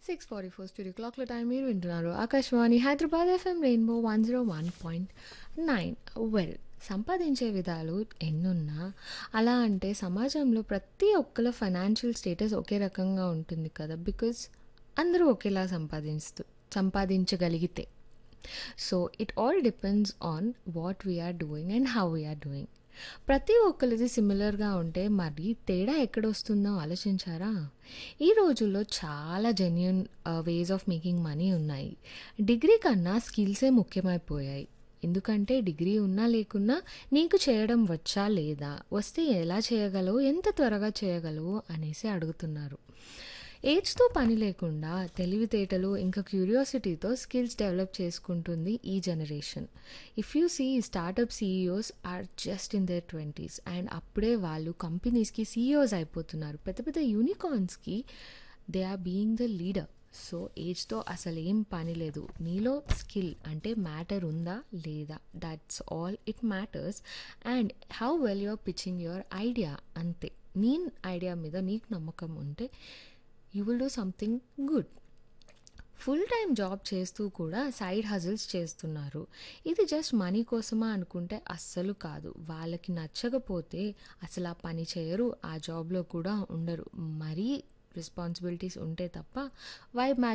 six forty four studio క్లాక్లో time మీరు వింటున్నారు Akashvani Hyderabad FM rainbow one zero one point nine well సంపాదించే విధాలు ఎన్నున్నా అలా అంటే సమాజంలో ప్రతి ఒక్కల ఫైనాన్షియల్ స్టేటస్ ఒకే రకంగా ఉంటుంది కదా బికాజ్ అందరూ ఒకేలా సంపాదిస్తూ సంపాదించగలిగితే so it all depends on what we are doing and how we are doing ప్రతి ఒక్కరిది సిమిలర్గా ఉంటే మరి తేడా ఎక్కడొస్తుందో ఆలోచించారా ఈ రోజుల్లో చాలా genuine ways of making money ఉన్నాయి డిగ్రీ కన్నా స్కిల్సే ముఖ్యమైపోయాయి ఎందుకంటే డిగ్రీ ఉన్నా లేకున్నా నీకు చేయడం వచ్చా లేదా వస్తే ఎలా చేయగలవు ఎంత త్వరగా చేయగలవు అనేసి అడుగుతున్నారు ఏజ్తో పని లేకుండా తెలివితేటలు ఇంకా క్యూరియాసిటీతో స్కిల్స్ డెవలప్ చేసుకుంటుంది ఈ generation if you see startup CEOs are just in their twenties and అప్పుడే వాళ్ళు కంపెనీస్కి సీఈఓస్ అయిపోతున్నారు పెద్ద పెద్ద యూనికార్న్స్కి they are being the leader so ఏజ్తో అసలు ఏం పని లేదు నీలో స్కిల్ అంటే మ్యాటర్ ఉందా లేదా that's all it matters and how well your pitching your idea అంతే నీ ఐడియా మీద నీకు నమ్మకం ఉంటే you will do something good full time job చేస్తూ కూడా సైడ్ హజిల్స్ చేస్తున్నారు ఇది జస్ట్ మనీ కోసమా అనుకుంటే అస్సలు కాదు వాళ్ళకి నచ్చకపోతే అసలు ఆ పని చేయరు ఆ జాబ్లో కూడా ఉండరు మరీ రెస్పాన్సిబిలిటీస్ ఉంటే తప్ప వైబ్ మ్యాచ్